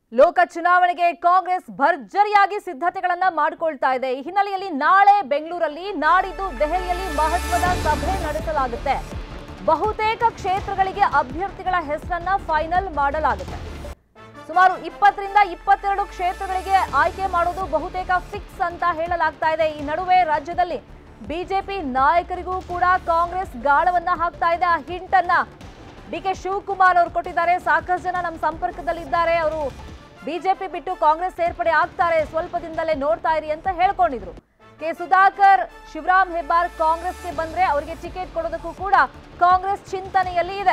ಲೋಕ ಚುನಾವಣೆಗೆ ಕಾಂಗ್ರೆಸ್ ಭರ್ಜರಿಯಾಗಿ ಸಿದ್ಧತೆಗಳನ್ನ ಮಾಡಿಕೊಳ್ತಾ ಇದೆ ಈ ಹಿನ್ನೆಲೆಯಲ್ಲಿ ನಾಳೆ ಬೆಂಗಳೂರಲ್ಲಿ ನಾಡಿದ್ದು ದೆಹಲಿಯಲ್ಲಿ ಮಹತ್ವದ ಸಭೆ ನಡೆಸಲಾಗುತ್ತೆ ಬಹುತೇಕ ಕ್ಷೇತ್ರಗಳಿಗೆ ಅಭ್ಯರ್ಥಿಗಳ ಹೆಸರನ್ನ ಫೈನಲ್ ಮಾಡಲಾಗುತ್ತೆ ಸುಮಾರು ಇಪ್ಪತ್ತರಿಂದ ಇಪ್ಪತ್ತೆರಡು ಕ್ಷೇತ್ರಗಳಿಗೆ ಆಯ್ಕೆ ಮಾಡೋದು ಬಹುತೇಕ ಫಿಕ್ಸ್ ಅಂತ ಹೇಳಲಾಗ್ತಾ ಇದೆ ಈ ನಡುವೆ ರಾಜ್ಯದಲ್ಲಿ ಬಿಜೆಪಿ ನಾಯಕರಿಗೂ ಕೂಡ ಕಾಂಗ್ರೆಸ್ ಗಾಳವನ್ನ ಹಾಕ್ತಾ ಇದೆ ಆ ಹಿಂಟ್ ಅನ್ನ ಡಿ ಕೆ ಶಿವಕುಮಾರ್ ಅವರು ಕೊಟ್ಟಿದ್ದಾರೆ ಸಾಕಷ್ಟು ಜನ ನಮ್ಮ ಸಂಪರ್ಕದಲ್ಲಿದ್ದಾರೆ ಅವರು ಬಿಜೆಪಿ ಬಿಟ್ಟು ಕಾಂಗ್ರೆಸ್ ಸೇರ್ಪಡೆ ಆಗ್ತಾರೆ ಸ್ವಲ್ಪ ದಿನದಲ್ಲೇ ನೋಡ್ತಾ ಇರಿ ಅಂತ ಹೇಳ್ಕೊಂಡಿದ್ರು ಕೆ ಸುಧಾಕರ್ ಶಿವರಾಮ್ ಹೆಬ್ಬಾರ್ ಕಾಂಗ್ರೆಸ್ಗೆ ಬಂದ್ರೆ ಅವರಿಗೆ ಟಿಕೆಟ್ ಕೊಡೋದಕ್ಕೂ ಕೂಡ ಕಾಂಗ್ರೆಸ್ ಚಿಂತನೆಯಲ್ಲಿ ಇದೆ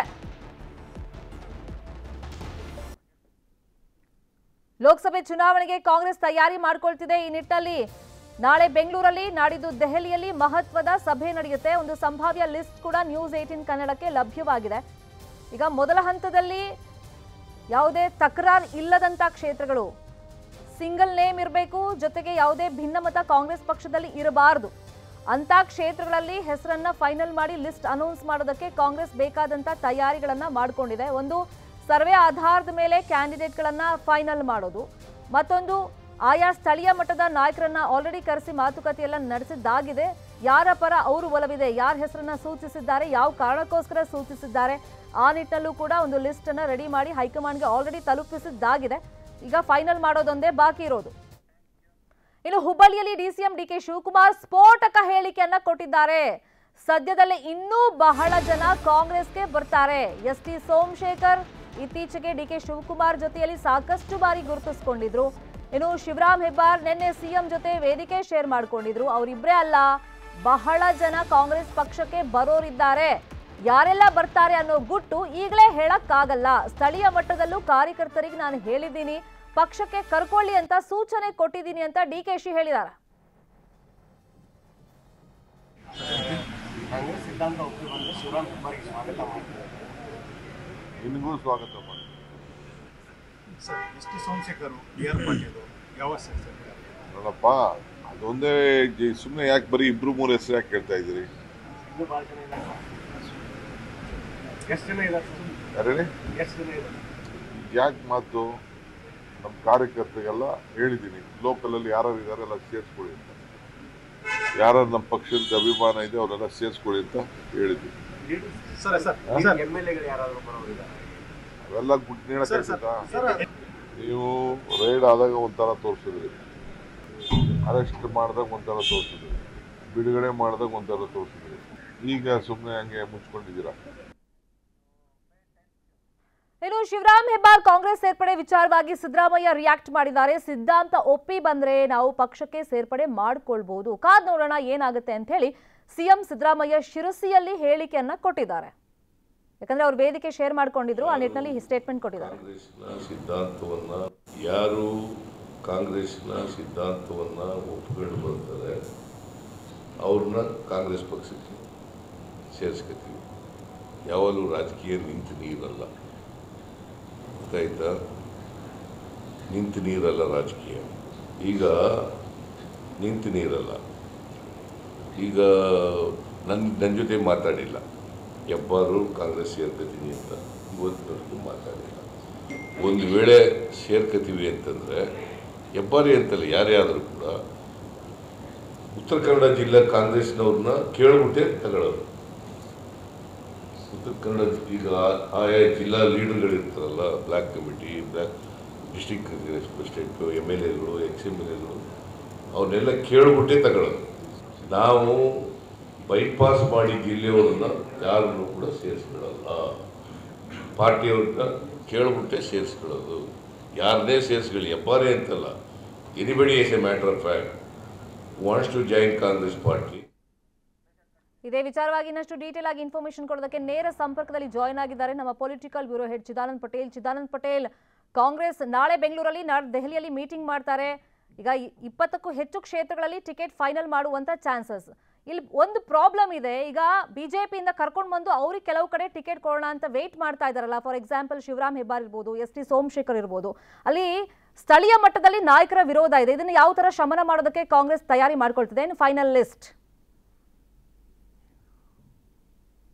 ಲೋಕಸಭೆ ಚುನಾವಣೆಗೆ ಕಾಂಗ್ರೆಸ್ ತಯಾರಿ ಮಾಡ್ಕೊಳ್ತಿದೆ ಈ ನಿಟ್ಟಲ್ಲಿ ನಾಳೆ ಬೆಂಗಳೂರಲ್ಲಿ ನಾಡಿದ್ದು ದೆಹಲಿಯಲ್ಲಿ ಮಹತ್ವದ ಸಭೆ ನಡೆಯುತ್ತೆ ಒಂದು ಸಂಭಾವ್ಯ ಲಿಸ್ಟ್ ಕೂಡ ನ್ಯೂಸ್ ಏಟೀನ್ ಕನ್ನಡಕ್ಕೆ ಲಭ್ಯವಾಗಿದೆ ಈಗ ಮೊದಲ ಹಂತದಲ್ಲಿ ಯಾವುದೇ ತಕರಾರ್ ಇಲ್ಲದಂತ ಕ್ಷೇತ್ರಗಳು ಸಿಂಗಲ್ ನೇಮ್ ಇರಬೇಕು ಜೊತೆಗೆ ಯಾವುದೇ ಭಿನ್ನಮತ ಕಾಂಗ್ರೆಸ್ ಪಕ್ಷದಲ್ಲಿ ಇರಬಾರದು ಅಂತ ಕ್ಷೇತ್ರಗಳಲ್ಲಿ ಹೆಸರನ್ನ ಫೈನಲ್ ಮಾಡಿ ಲಿಸ್ಟ್ ಅನೌನ್ಸ್ ಮಾಡೋದಕ್ಕೆ ಕಾಂಗ್ರೆಸ್ ಬೇಕಾದಂತ ತಯಾರಿಗಳನ್ನ ಮಾಡಿಕೊಂಡಿದೆ ಒಂದು ಸರ್ವೆ ಆಧಾರದ ಮೇಲೆ ಕ್ಯಾಂಡಿಡೇಟ್ಗಳನ್ನ ಫೈನಲ್ ಮಾಡೋದು ಮತ್ತೊಂದು ಆಯಾ ಸ್ಥಳೀಯ ಮಟ್ಟದ ನಾಯಕರನ್ನ ಆಲ್ರೆಡಿ ಕರೆಸಿ ಮಾತುಕತೆಯೆಲ್ಲ ನಡೆಸಿದ್ದಾಗಿದೆ ಯಾರ ಪರ ಅವರು ಒಲವಿದೆ ಯಾರ ಹೆಸರನ್ನ ಸೂಚಿಸಿದ್ದಾರೆ ಯಾವ ಕಾರಣಕ್ಕೋಸ್ಕರ ಸೂಚಿಸಿದ್ದಾರೆ ಆ ನಿಟ್ಟಿನಲ್ಲೂ ಕೂಡ ಒಂದು ಲಿಸ್ಟ್ ಅನ್ನ ರೆಡಿ ಮಾಡಿ ಹೈಕಮಾಂಡ್ಗೆ ಆಲ್ರೆಡಿ ತಲುಪಿಸಿದ್ದಾಗಿದೆ ಈಗ ಫೈನಲ್ ಮಾಡೋದೊಂದೇ ಬಾಕಿ ಇರೋದು ಇನ್ನು ಹುಬ್ಬಳ್ಳಿಯಲ್ಲಿ ಡಿಸಿಎಂ ಡಿಕೆ ಶಿವಕುಮಾರ್ ಸ್ಫೋಟಕ ಹೇಳಿಕೆಯನ್ನ ಕೊಟ್ಟಿದ್ದಾರೆ ಸದ್ಯದಲ್ಲೇ ಇನ್ನೂ ಬಹಳ ಜನ ಕಾಂಗ್ರೆಸ್ಗೆ ಬರ್ತಾರೆ ಎಸ್ ಟಿ ಸೋಮಶೇಖರ್ ಇತ್ತೀಚೆಗೆ ಡಿಕೆ ಶಿವಕುಮಾರ್ ಜೊತೆಯಲ್ಲಿ ಸಾಕಷ್ಟು ಬಾರಿ ಗುರುತಿಸ್ಕೊಂಡಿದ್ರು ಇನ್ನು ಶಿವರಾಮ್ ಹೆಬ್ಬಾರ್ ನಿನ್ನೆ ಸಿಎಂ ಜೊತೆ ವೇದಿಕೆ ಶೇರ್ ಮಾಡ್ಕೊಂಡಿದ್ರು ಅವರಿಬ್ರೇ ಅಲ್ಲ ಬಹಳ ಜನ ಕಾಂಗ್ರೆಸ್ ಪಕ್ಷಕ್ಕೆ ಬರೋರಿದ್ದಾರೆ ಯಾರೆಲ್ಲ ಬರ್ತಾರೆ ಅನ್ನೋ ಗುಟ್ಟು ಈಗಲೇ ಹೇಳಕ್ಕಾಗಲ್ಲ ಸ್ಥಳೀಯ ಮಟ್ಟದಲ್ಲೂ ಕಾರ್ಯಕರ್ತರಿಗೆ ನಾನು ಹೇಳಿದ್ದೀನಿ ಪಕ್ಷಕ್ಕೆ ಕರ್ಕೊಳ್ಳಿ ಅಂತ ಸೂಚನೆ ಕೊಟ್ಟಿದ್ದೀನಿ ಅಂತ ಡಿ ಕೆ ಶಿ ಹೇಳಿದ್ದಾರೆ ಕಾಂಗ್ರೆಸ್ ಸಿದ್ಧಾಂತ ಒಪ್ಪಿ ಬಂದು ಶಿವರಾಮ್ ಕುಮಾರ್ಗೆ ಸ್ವಾಗತ ಮಾಡಿ ನಿನಗೂ ಸ್ವಾಗತ ಮಾಡಿ sir S T Somashekhar B R Patil ಯಾವ ಸರ್ ಸರ್ ನೋಡಪ್ಪ ಅದೊಂದೇ ಸುಮ್ಮನೆ ಯಾಕೆ ಬರೀ ಇಬ್ರು ಮೂರು ಹೆಸರು ಯಾಕೆ ಕೇಳ್ತಾ ಇದ್ದೀರಿ ಇನ್ನೂ ಭಾಳ ಜನ ಇದ್ದಾರೆ ಎಷ್ಟು ಜನ ಇದ್ದಾರೆ ಯಾರೇ ಎಷ್ಟು ಜನ ಇದ್ದಾರೆ ಯಾಕೆ ಮಾತು ನಮ್ಮ ಕಾರ್ಯಕರ್ತರಿಗೆಲ್ಲ ಹೇಳಿದ್ದೀನಿ ಲೋಕಲಲ್ಲಿ ಯಾರು ಇದ್ದಾರೆ ಎಲ್ಲ ಸೇರಿಸ್ಕೊಳ್ಳಿ ಅಂತ ಯಾರು ನಮ್ಮ ಪಕ್ಷದ ಅಭಿಮಾನ ಇದೆ ಅವರೆಲ್ಲ ಸೇರಿಸ್ಕೊಳ್ಳಿ ಅಂತ ಹೇಳಿದ್ದೀನಿ sir sir sir M L ಎಗಳು ಯಾರಾದರೂ ಬರೋರಿದ್ದಾರೆ ಅವೆಲ್ಲ ಗುಡ್ ಸರ್ ಸರ್ ನೀಡಕ್ಕೆ ಸರ್ ನೀವು ರೈಡ್ ಆದಾಗ ಒಂಥರ ತೋರಿಸಿದ್ರಿ ಅರೆಸ್ಟ್ ಮಾಡಿದಾಗ ಒಂಥರ ತೋರಿಸಿದ್ರಿ ಬಿಡುಗಡೆ ಮಾಡಿದಾಗ ಒಂಥರ ತೋರಿಸಿದ್ರಿ ಈಗ ಸುಮ್ಮನೆ ಹಂಗೆ ಮುಚ್ಕೊಂಡಿದ್ದೀರಾ ಇನ್ನು ಶಿವರಾಮ್ ಹೆಬ್ಬಾರ್ ಕಾಂಗ್ರೆಸ್ ಸೇರ್ಪಡೆ ವಿಚಾರವಾಗಿ ಸಿದ್ದರಾಮಯ್ಯ ರಿಯಾಕ್ಟ್ ಮಾಡಿದ್ದಾರೆ ಸಿದ್ಧಾಂತ ಒಪ್ಪಿ ಬಂದ್ರೆ ನಾವು ಪಕ್ಷಕ್ಕೆ ಸೇರ್ಪಡೆ ಮಾಡ್ಕೊಳ್ಬಹುದು ಕಾದ್ ನೋಡೋಣ ಏನಾಗುತ್ತೆ ಅಂತ ಹೇಳಿ ಸಿಎಂ ಸಿದ್ದರಾಮಯ್ಯ ಶಿರಸಿಯಲ್ಲಿ ಹೇಳಿಕೆಯನ್ನ ಕೊಟ್ಟಿದ್ದಾರೆ ಯಾಕಂದ್ರೆ ಅವ್ರು ವೇದಿಕೆ ಶೇರ್ ಮಾಡ್ಕೊಂಡಿದ್ರು ಆ ನಿಟ್ಟಿನಲ್ಲಿ ಸ್ಟೇಟ್ಮೆಂಟ್ ಕೊಟ್ಟಿದ್ದಾರೆ ಕಾಂಗ್ರೆಸ್ನ ಸಿದ್ಧಾಂತವನ್ನ ಯಾರು ಕಾಂಗ್ರೆಸ್ನ ಸಿದ್ಧಾಂತವನ್ನ ಒಪ್ಕೊಂಡು ಬರ್ತಾರೆ ಅವ್ರನ್ನ ಕಾಂಗ್ರೆಸ್ ಪಕ್ಷಕ್ಕೆ ಸೇರಿಸ್ಕೊತೀವಿ ಯಾವಾಗಲೂ ರಾಜಕೀಯ ನಿಂತು ನೀರಲ್ಲ ಗೊತ್ತಾಯ್ತಾ ನಿಂತು ನೀರಲ್ಲ ರಾಜಕೀಯ ಈಗ ನಿಂತು ನೀರಲ್ಲ ಈಗ ನನ್ನ ನನ್ನ ಜೊತೆ ಮಾತಾಡಿಲ್ಲ ಹೆಬ್ಬಾರು ಕಾಂಗ್ರೆಸ್ ಸೇರ್ಕೊತೀನಿ ಅಂತ ಇವತ್ತಿನವರೆಗೂ ಮಾತಾಡಿಲ್ಲ ಒಂದು ವೇಳೆ ಸೇರ್ಕೊತೀವಿ ಅಂತಂದರೆ ಹೆಬ್ಬಾರಿ ಅಂತಲ್ಲ ಯಾರೇ ಆದರೂ ಕೂಡ ಉತ್ತರ ಕನ್ನಡ ಜಿಲ್ಲಾ ಕಾಂಗ್ರೆಸ್ನವ್ರನ್ನ ಕೇಳ್ಬಿಟ್ಟೆ ತಗೊಳ್ಳೋದು ಉತ್ತರ ಕನ್ನಡ ಈಗ ಆ- ಆಯಾ ಜಿಲ್ಲಾ ಲೀಡರ್ಗಳಿರ್ತಾರಲ್ಲ block committee block district president M L ಎಗಳು ಎಕ್ಸ್ ಎಮ್ ಎಲ್ ಎಗಳು ಅವನ್ನೆಲ್ಲ ಕೇಳ್ಬಿಟ್ಟೆ ತಗೊಳ್ಳೋದು ನಾವು ಬೈಪಾಸ್ ಮಾಡಿ ಜಿಲ್ಲೆಯವ್ರನ್ನ ಯಾರನ್ನು ಕೂಡ ಸೇರಿಸ್ಕೊಳ್ಳಲ್ಲ ಪಾರ್ಟಿಯವ್ರನ್ನ ಕೇಳ್ಬಿಟ್ಟೆ ಸೇರಿಸ್ಕೊಳ್ಳೋದು ಯಾರನ್ನೇ ಸೇರಿಸ್ಕೊಳ್ಳಿ ಹೆಬ್ಬಾರೆ ಅಂತಲ್ಲ anybody as a matter of fact wants to join Congress party ಇದೇ ವಿಚಾರವಾಗಿ ಇನ್ನಷ್ಟು ಡೀಟೇಲ್ ಆಗಿ ಇನ್ಫಾರ್ಮೇಶನ್ ಕೊಡೋದಕ್ಕೆ ನೇರ ಸಂಪರ್ಕದಲ್ಲಿ ಜಾಯ್ನ್ ಆಗಿದ್ದಾರೆ ನಮ್ಮ political bureau head Chidanand Patel Chidanand Patel Congress ನಾಳೆ ಬೆಂಗಳೂರಲ್ಲಿ ನಾಳೆ ದೆಹಲಿಯಲ್ಲಿ ಮೀಟಿಂಗ್ ಮಾಡ್ತಾರೆ ಈಗ ಇ- ಇಪ್ಪತ್ತಕ್ಕೂ ಹೆಚ್ಚು ಕ್ಷೇತ್ರಗಳಲ್ಲಿ ಟಿಕೆಟ್ ಫೈನಲ್ ಮಾಡುವಂತ ಚಾನ್ಸಸ್ ಇಲ್ಲಿ ಒಂದು ಪ್ರಾಬ್ಲಮ್ ಇದೆ ಈಗ ಬಿಜೆಪಿಯಿಂದ ಕರ್ಕೊಂಡು ಬಂದು ಅವ್ರಿಗೆ ಕೆಲವು ಕಡೆ ಟಿಕೆಟ್ ಕೊಡೋಣ ಅಂತ ವೇಟ್ ಮಾಡ್ತಾ ಇದ್ದಾರಲ್ಲ ಫಾರ್ ಎಕ್ಸಾಂಪಲ್ ಶಿವರಾಮ್ ಹೆಬ್ಬಾರ್ ಇರ್ಬೋದು ಎಸ್ ಟಿ ಸೋಮಶೇಖರ್ ಇರ್ಬೋದು ಅಲ್ಲಿ ಸ್ಥಳೀಯ ಮಟ್ಟದಲ್ಲಿ ನಾಯಕರ ವಿರೋಧ ಇದೆ ಇದನ್ನು ಯಾವ ತರ ಶಮನ ಮಾಡೋದಕ್ಕೆ ಕಾಂಗ್ರೆಸ್ ತಯಾರಿ ಮಾಡ್ಕೊಳ್ತಿದೆ ಇನ್ನು ಫೈನಲ್ ಲಿಸ್ಟ್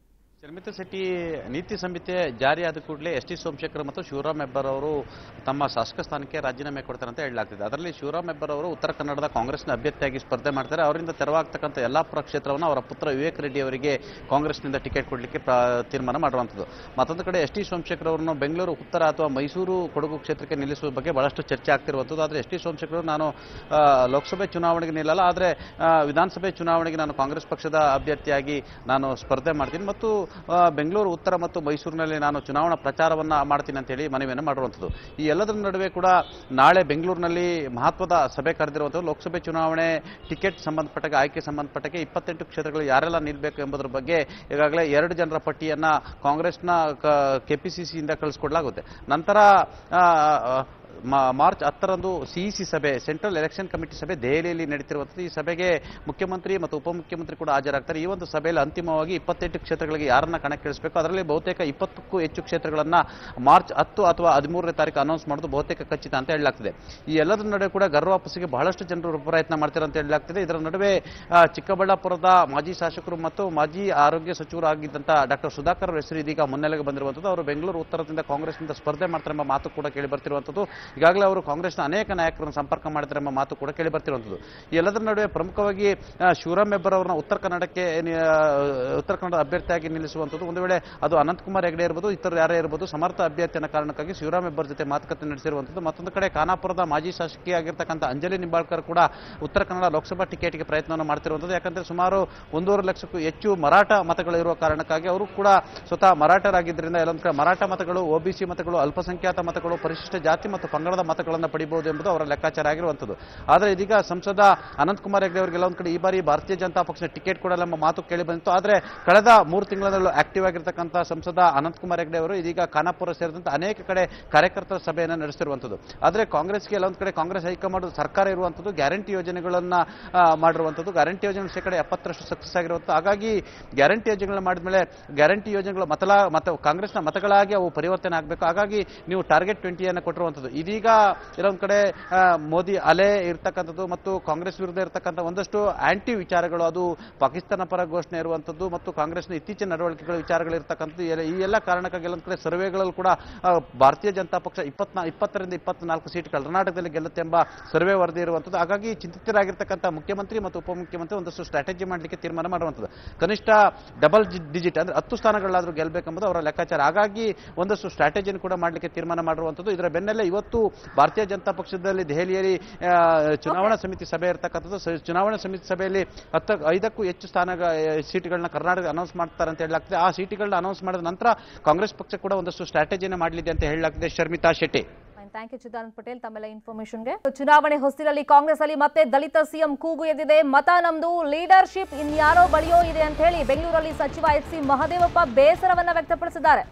ಚರ್ಮಿತ ಶೆಟ್ಟಿ ನೀತಿ ಸಂಹಿತೆ ಜಾರಿಯಾದ ಕೂಡಲೇ ಎಸ್ ಟಿ ಸೋಮಶೇಖರ್ ಮತ್ತು ಶಿವರಾಮ್ ಹೆಬ್ಬಾರ್ ಅವರು ತಮ್ಮ ಶಾಸಕ ಸ್ಥಾನಕ್ಕೆ ರಾಜೀನಾಮೆ ಕೊಡ್ತಾರೆ ಅಂತ ಹೇಳಲಾಗ್ತಿದೆ ಅದರಲ್ಲಿ ಶಿವರಾಮ್ ಹೆಬ್ಬಾರ್ ಅವರು ಉತ್ತರ ಕನ್ನಡದ ಕಾಂಗ್ರೆಸ್ನ ಅಭ್ಯರ್ಥಿಯಾಗಿ ಸ್ಪರ್ಧೆ ಮಾಡ್ತಾರೆ ಅವರಿಂದ ತೆರವಾಗ್ತಕ್ಕಂಥ ಯಲ್ಲಾಪುರ ಕ್ಷೇತ್ರವನ್ನು ಅವರ ಪುತ್ರ ವಿವೇಕ್ ರೆಡ್ಡಿ ಅವರಿಗೆ ಕಾಂಗ್ರೆಸ್ನಿಂದ ಟಿಕೆಟ್ ಕೊಡಲಿಕ್ಕೆ ತೀರ್ಮಾನ ಮಾಡುವಂಥದ್ದು ಮತ್ತೊಂದು ಕಡೆ ಎಸ್ ಟಿ ಸೋಮಶೇಖರ್ ಅವರನ್ನು ಬೆಂಗಳೂರು ಉತ್ತರ ಅಥವಾ ಮೈಸೂರು ಕೊಡಗು ಕ್ಷೇತ್ರಕ್ಕೆ ನಿಲ್ಲಿಸುವ ಬಗ್ಗೆ ಬಹಳಷ್ಟು ಚರ್ಚೆ ಆಗ್ತಿರುವಂಥದ್ದು ಆದರೆ ಎಸ್ ಟಿ ಸೋಮಶೇಖರ್ ಅವರು ನಾನು ಆ, ಲೋಕಸಭೆ ಚುನಾವಣೆಗೆ ನಿಲ್ಲಲ್ಲ ಆದರೆ ಆ, ವಿಧಾನಸಭೆ ಚುನಾವಣೆಗೆ ನಾನು ಕಾಂಗ್ರೆಸ್ ಪಕ್ಷದ ಅಭ್ಯರ್ಥಿಯಾಗಿ ನಾನು ಸ್ಪರ್ಧೆ ಮಾಡ್ತೀನಿ ಮತ್ತು ಆ, ಬೆಂಗಳೂರು ಉತ್ತರ ಮತ್ತು ಮೈಸೂರಿನಲ್ಲಿ ನಾನು ಚುನಾವಣಾ ಪ್ರಚಾರವನ್ನು ಮಾಡ್ತೀನಿ ಅಂತೇಳಿ ಮನವಿಯನ್ನು ಮಾಡಿರುವಂಥದ್ದು ಈ ಎಲ್ಲದರ ನಡುವೆ ಕೂಡ ನಾಳೆ ಬೆಂಗಳೂರಿನಲ್ಲಿ ಮಹತ್ವದ ಸಭೆ ಕರೆದಿರುವಂಥದ್ದು ಲೋಕಸಭೆ ಚುನಾವಣೆ ಟಿಕೆಟ್ ಸಂಬಂಧಪಟ್ಟಾಗೆ ಆಯ್ಕೆ ಸಂಬಂಧಪಟ್ಟಾಗೆ ಇಪ್ಪತ್ತೆಂಟು ಕ್ಷೇತ್ರಗಳು ಯಾರೆಲ್ಲ ನಿಲ್ಲಬೇಕು ಎಂಬುದರ ಬಗ್ಗೆ ಈಗಾಗಲೇ ಎರಡು ಜನರ ಪಟ್ಟಿಯನ್ನ ಕಾಂಗ್ರೆಸ್ನ ಕೆಪಿಸಿಸಿಯಿಂದ ಕಳಿಸ್ಕೊಡ್ಲಾಗುತ್ತೆ ನಂತರ ಆ, ಆ, ಮಾ- ಮಾರ್ಚ್ ಹತ್ತರಂದು ಸಿಇಸಿ ಸಭೆ ಸೆಂಟ್ರಲ್ ಎಲೆಕ್ಷನ್ ಕಮಿಟಿ ಸಭೆ ದೆಹಲಿಯಲ್ಲಿ ನಡೀತಿರುವಂಥದ್ದು ಈ ಸಭೆಗೆ ಮುಖ್ಯಮಂತ್ರಿ ಮತ್ತು ಉಪಮುಖ್ಯಮಂತ್ರಿ ಕೂಡ ಹಾಜರಾಗ್ತಾರೆ ಈ ಒಂದು ಸಭೆಯಲ್ಲಿ ಅಂತಿಮವಾಗಿ ಇಪ್ಪತ್ತೆಂಟು ಕ್ಷೇತ್ರಗಳಿಗೆ ಯಾರನ್ನ ಕಣಕ್ಕಿಳಿಸಬೇಕು ಅದರಲ್ಲಿ ಬಹುತೇಕ ಇಪ್ಪತ್ತಕ್ಕೂ ಹೆಚ್ಚು ಕ್ಷೇತ್ರಗಳನ್ನ ಮಾರ್ಚ್ ಹತ್ತು ಅಥವಾ ಹದಿಮೂರನೇ ತಾರೀಕು ಅನೌನ್ಸ್ ಮಾಡೋದು ಬಹುತೇಕ ಖಚಿತ ಅಂತ ಹೇಳಲಾಗ್ತಿದೆ ಈ ಎಲ್ಲದರ ನಡುವೆ ಕೂಡ ಗರ್ವಾಪಸಿಗೆ ಬಹಳಷ್ಟು ಜನರು ಪ್ರಯತ್ನ ಮಾಡ್ತಾರೆ ಅಂತ ಹೇಳಲಾಗ್ತಿದೆ ಇದರ ನಡುವೆ ಆ, ಚಿಕ್ಕಬಳ್ಳಾಪುರದ ಮಾಜಿ ಶಾಸಕರು ಮತ್ತು ಮಾಜಿ ಆರೋಗ್ಯ ಸಚಿವರು ಆಗಿದ್ದಂಥ ಡಾಕ್ಟರ್ ಸುಧಾಕರ್ ಅವರ ಹೆಸರು ಇದೀಗ ಮುನ್ನೆಲೆಗೆ ಬಂದಿರುವಂಥದ್ದು ಅವರು ಬೆಂಗಳೂರು ಉತ್ತರದಿಂದ ಕಾಂಗ್ರೆಸ್ನಿಂದ ಸ್ಪರ್ಧೆ ಮಾಡ್ತಾರೆ ಎಂಬ ಮಾತು ಕೂಡ ಕೇಳಿ ಬರ್ತಿರುವಂಥದ್ದು ಈಗಾಗಲೇ ಅವರು ಕಾಂಗ್ರೆಸ್ನ ಅನೇಕ ನಾಯಕರನ್ನು ಸಂಪರ್ಕ ಮಾಡಿದ್ದಾರೆ ಎಂಬ ಮಾತು ಕೂಡ ಕೇಳಿ ಬರ್ತಿರುವಂಥದ್ದು ಈ ಎಲ್ಲದರ ನಡುವೆ ಪ್ರಮುಖವಾಗಿ ಆ, ಶಿವರಾಮ್ ಹೆಬ್ಬಾರ್ ಅವರನ್ನ ಉತ್ತರ ಕನ್ನಡಕ್ಕೆ ನಿ- ಆ, ಉತ್ತರ ಕನ್ನಡ ಅಭ್ಯರ್ಥಿಯಾಗಿ ನಿಲ್ಲಿಸುವಂಥದ್ದು ಒಂದು ವೇಳೆ ಅದು ಅನಂತಕುಮಾರ್ ಹೆಗಡೆ ಇರ್ಬೋದು ಇತರರು ಯಾರೇ ಇರ್ಬೋದು ಸಮರ್ಥ ಅಭ್ಯರ್ಥಿ ಅನ್ನೋ ಕಾರಣಕ್ಕಾಗಿ ಶಿವರಾಮ್ ಹೆಬ್ಬಾರ್ ಜೊತೆ ಮಾತುಕತೆ ನಡೆಸಿರುವಂಥದ್ದು ಮತ್ತೊಂದು ಕಡೆ ಖಾನಾಪುರದ ಮಾಜಿ ಶಾಸಕಿಯಾಗಿರ್ತಕ್ಕಂಥ ಅಂಜಲಿ ನಿಂಬಾಳ್ಕರ್ ಕೂಡ ಉತ್ತರ ಕನ್ನಡ ಲೋಕಸಭಾ ಟಿಕೆಟ್ಗೆ ಪ್ರಯತ್ನವನ್ನು ಮಾಡ್ತಿರುವಂಥದ್ದು ಯಾಕಂದ್ರೆ ಸುಮಾರು ಒಂದೂವರೆ ಲಕ್ಷಕ್ಕೂ ಹೆಚ್ಚು ಮರಾಠ ಮತಗಳು ಇರುವ ಕಾರಣಕ್ಕಾಗಿ ಅವರು ಕೂಡ ಸ್ವತಃ ಮರಾಠರಾಗಿದ್ದರಿಂದ ಎಲ್ಲೊಂದು ಕಡೆ ಮರಾಠ ಮತಗಳು ಒಬಿಸಿ ಮತಗಳು ಅಲ್ಪಸಂಖ್ಯಾತ ಮತಗಳು ಪರಿಶಿಷ್ಟ ಜಾತಿ ಮತ್ತು ಪಂಗಡದ ಮತಗಳನ್ನು ಪಡಿಬಹುದು ಎಂಬುದು ಅವರ ಲೆಕ್ಕಾಚಾರ ಆಗಿರುವಂಥದ್ದು ಆದರೆ ಇದೀಗ ಸಂಸದ ಅನಂತಕುಮಾರ್ ಹೆಗಡೆ ಅವರಿಗೆ ಒಂದು ಕಡೆ ಈ ಬಾರಿ ಭಾರತೀಯ ಜನತಾ ಪಕ್ಷ ಟಿಕೆಟ್ ಕೊಡಲ್ಲ ಎಂಬ ಮಾತು ಕೇಳಿ ಬಂದಿತ್ತು ಆದರೆ ಕಳೆದ ಮೂರು ತಿಂಗಳಲ್ಲೂ ಆಕ್ಟಿವ್ ಆಗಿರ್ತಕ್ಕಂಥ ಸಂಸದ ಅನಂತಕುಮಾರ್ ಹೆಗಡೆ ಅವರು ಇದೀಗ ಖಾನಾಪುರ ಸೇರಿದಂತೆ ಅನೇಕ ಕಡೆ ಕಾರ್ಯಕರ್ತರ ಸಭೆಯನ್ನು ನಡೆಸಿರುವಂಥದ್ದು ಆದರೆ ಕಾಂಗ್ರೆಸ್ಗೆ ಎಲ್ಲೊಂದು ಕಡೆ ಕಾಂಗ್ರೆಸ್ ಹೈಕಮಾಂಡ್ ಸರ್ಕಾರ ಇರುವಂಥದ್ದು ಗ್ಯಾರಂಟಿ ಯೋಜನೆಗಳನ್ನ ಆ, ಮಾಡಿರುವಂಥದ್ದು ಗ್ಯಾರಂಟಿ ಯೋಜನೆ ಶೇಕಡ ಎಪ್ಪತ್ತರಷ್ಟು ಸಕ್ಸಸ್ ಆಗಿರುವಂಥ ಹಾಗಾಗಿ ಗ್ಯಾರಂಟಿ ಯೋಜನೆಗಳನ್ನ ಮಾಡಿದ್ಮೇಲೆ ಗ್ಯಾರಂಟಿ ಯೋಜನೆಗಳು ಮತಲ ಮತ ಕಾಂಗ್ರೆಸ್ನ ಮತಗಳಾಗಿ ಅವು ಪರಿವರ್ತನೆ ಆಗಬೇಕು ಹಾಗಾಗಿ ನೀವು ಟಾರ್ಗೆಟ್ ಟ್ವೆಂಟಿಯನ್ನು ಕೊಟ್ಟಿರುವಂಥದ್ದು ಇದೀಗ ಕೆಲವೊಂದು ಕಡೆ ಆ, ಮೋದಿ ಅಲೆ ಇರ್ತಕ್ಕಂಥದ್ದು ಮತ್ತು ಕಾಂಗ್ರೆಸ್ ವಿರುದ್ಧ ಇರತಕ್ಕಂಥ ಒಂದಷ್ಟು ಆಂಟಿ ವಿಚಾರಗಳು ಅದು ಪಾಕಿಸ್ತಾನ ಪರ ಘೋಷಣೆ ಇರುವಂಥದ್ದು ಮತ್ತು ಕಾಂಗ್ರೆಸ್ನ ಇತ್ತೀಚಿನ ನಡವಳಿಕೆಗಳ ವಿಚಾರಗಳು ಇರ್ತಕ್ಕಂಥದ್ದು ಎಲ್ಲ- ಈ ಎಲ್ಲ ಕಾರಣಕ್ಕಾಗಿ ಎಲ್ಲೊಂದು ಕಡೆ ಸರ್ವೆಗಳಲ್ಲೂ ಕೂಡ ಆ, ಭಾರತೀಯ ಜನತಾ ಪಕ್ಷ ಇಪ್ಪತ್ನಾ ಇಪ್ಪತ್ತರಿಂದ ಇಪ್ಪತ್ನಾಲ್ಕು ಸೀಟ್ ಕರ್ನಾಟಕದಲ್ಲಿ ಗೆಲ್ಲುತ್ತೆ ಎಂಬ ಸರ್ವೆ ವರದಿ ಇರುವಂಥದ್ದು ಹಾಗಾಗಿ ಚಿಂತಿತರಾಗಿರ್ತಕ್ಕಂಥ ಮುಖ್ಯಮಂತ್ರಿ ಮತ್ತು ಉಪಮುಖ್ಯಮಂತ್ರಿ ಒಂದಷ್ಟು ಸ್ಟ್ರಾಟಜಿ ಮಾಡಲಿಕ್ಕೆ ತೀರ್ಮಾನ ಮಾಡುವಂಥದ್ದು ಕನಿಷ್ಠ ಡಬಲ್ ಡಿಜಿಟ್ ಅಂದ್ರೆ ಹತ್ತು ಸ್ಥಾನಗಳಾದರೂ ಗೆಲ್ಲಬೇಕೆಂಬುದು ಅವರ ಲೆಕ್ಕಾಚಾರ ಹಾಗಾಗಿ ಒಂದಷ್ಟು ಸ್ಟ್ರಾಟಜಿಯನ್ನು ಕೂಡ ಮಾಡಲಿಕ್ಕೆ ತೀರ್ಮಾನ ಮಾಡಿರುವಂಥದ್ದು ಇದರ ಬೆನ್ನಲ್ಲೇ ಇವತ್ತು ಭಾರತೀಯ ಜನತಾ ಪಕ್ಷದಲ್ಲಿ ದೆಹಲಿಯಲ್ಲಿ ಆ, ಚುನಾವಣಾ ಸಮಿತಿ ಸಭೆ ಇರ್ತಕ್ಕಂಥದ್ದು ಸ- ಚುನಾವಣಾ ಸಮಿತಿ ಸಭೆಯಲ್ಲಿ ಹತ್ತ ಐದಕ್ಕೂ ಹೆಚ್ಚು ಸ್ಥಾನ ಸೀಟ್ಗಳನ್ನ ಕರ್ನಾಟಕ ಅನೌನ್ಸ್ ಮಾಡ್ತಾರೆ ಅಂತ ಹೇಳಲಾಗ್ತದೆ ಆ ಸೀಟ್ಗಳನ್ನ ಅನೌನ್ಸ್ ಮಾಡಿದ ನಂತರ ಕಾಂಗ್ರೆಸ್ ಪಕ್ಷ ಕೂಡ ಒಂದಷ್ಟು ಸ್ಟ್ರಾಟಜಿಯನ್ನು ಮಾಡಲಿದೆ ಅಂತ ಹೇಳಲಾಗ್ತದೆ ಶರ್ಮಿತಾ ಶೆಟ್ಟಿ ಥ್ಯಾಂಕ್ ಯು ಚಿದಾನಂದ್ ಪಟೇಲ್ ತಮ್ಮೆಲ್ಲ ಇನ್ಫಾರ್ಮೇಶನ್ಗೆ ಚುನಾವಣೆ ಹೊಸ್ತಿಲಲ್ಲಿ ಕಾಂಗ್ರೆಸ್ ಅಲ್ಲಿ ಮತ್ತೆ ದಲಿತ ಸಿಎಂ ಕೂಗು ಎದ್ದಿದೆ ಮತ ನಮ್ದು ಲೀಡರ್ಶಿಪ್ ಇನ್ಯಾರೋ ಬಳಿಯೋ ಇದೆ ಅಂತ ಹೇಳಿ ಬೆಂಗಳೂರಲ್ಲಿ ಸಚಿವ ಎಚ್ ಸಿ ಮಹದೇವಪ್ಪ ಬೇಸರವನ್ನ ವ್ಯಕ್ತಪಡಿಸಿದ್ದಾರೆ